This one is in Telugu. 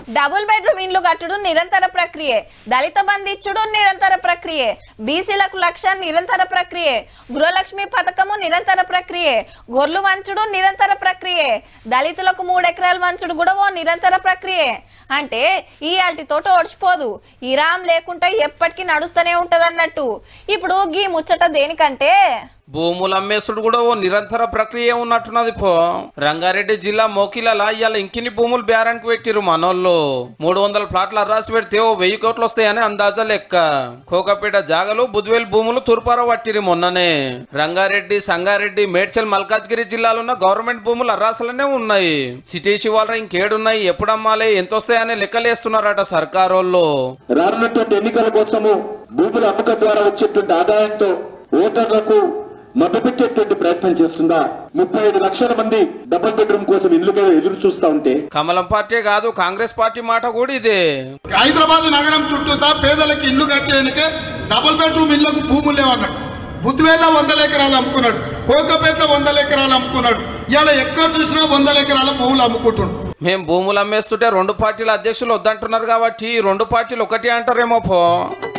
డబుల్ బెడ్రూమ్ ఇండ్లు కట్టుడు నిరంతర ప్రక్రియే దళిత బంధు ఇచ్చుడు నిరంతర ప్రక్రియే బీసీలకు లక్ష నిరంతర ప్రక్రియే గృహలక్ష్మి పథకము నిరంతర ప్రక్రియే గొర్రెలు వంచుడు నిరంతర ప్రక్రియే దళితులకు మూడు ఎకరాలు వంచుడు కూడా ఓ నిరంతర ప్రక్రియే అంటే ఈ తోట ఓడిచిపోదు ఇరామ్ లేకుంటే ఎప్పటికీ నడుస్తూనే ఉంటది అన్నట్టు ఇప్పుడు గీ ముచ్చట దేనికంటే భూములు అమ్మేసుడు కూడా ఓ నిరంతర ప్రక్రియ ఉన్నట్టున్నది పో రంగారెడ్డి జిల్లా మోకిలలా ఇవాళ ఇంకిని భూములు బేరానికి పెట్టిరు మనోళ్ళు మూడు వందల ప్లాట్లు అర్రాసి పెడితే ఓ వెయ్యి కోట్లు వస్తాయని అందాజా లెక్క కోకపేట జాగలు బుద్వేల్ భూములు తూర్పార పట్టిరు మొన్ననే రంగారెడ్డి సంగారెడ్డి మేడ్చల్ మల్కాజ్గిరి జిల్లాలున్న గవర్నమెంట్ భూములు అర్రాసలనే ఉన్నాయి సిటీ శివాలయం ఇంకేడున్నాయి ఎప్పుడు అమ్మాలి ఎంత వస్తాయని లెక్కలేస్తున్నారట సర్కారోళ్ళు రానున్నటువంటి ఎన్నికల కోసము భూముల అమ్మకం ద్వారా వచ్చేటువంటి ఆదాయంతో ఓటర్లకు మభ్యపెట్టేటువంటి ప్రయత్నం చేస్తుందా ముప్పై ఐదు లక్షల మంది డబుల్ బెడ్రూమ్ కోసం ఇల్లుగా ఎదురు చూస్తా ఉంటే కమలం పార్టీ కాదు కాంగ్రెస్ పార్టీ మాట కూడా ఇదే హైదరాబాద్ నగరం చుట్టూతా పేదలకు ఇల్లు కట్టేందుకే డబుల్ బెడ్రూమ్ ఇళ్లకు భూములు లేవన్నాడు బుద్ధివేళ్ళ వందల ఎకరాలు అమ్ముకున్నాడు కోకపేటలో వందల ఎకరాలు అమ్ముకున్నాడు ఇవాళ ఎక్కడ చూసినా వందల ఎకరాల భూములు అమ్ముకుంటున్నాడు మేం భూములు అమ్మేస్తుంటే రెండు పార్టీల అధ్యక్షులు వద్దంటున్నారు కాబట్టి ఈ రెండు పార్టీలు ఒకటి అంటారేమో పో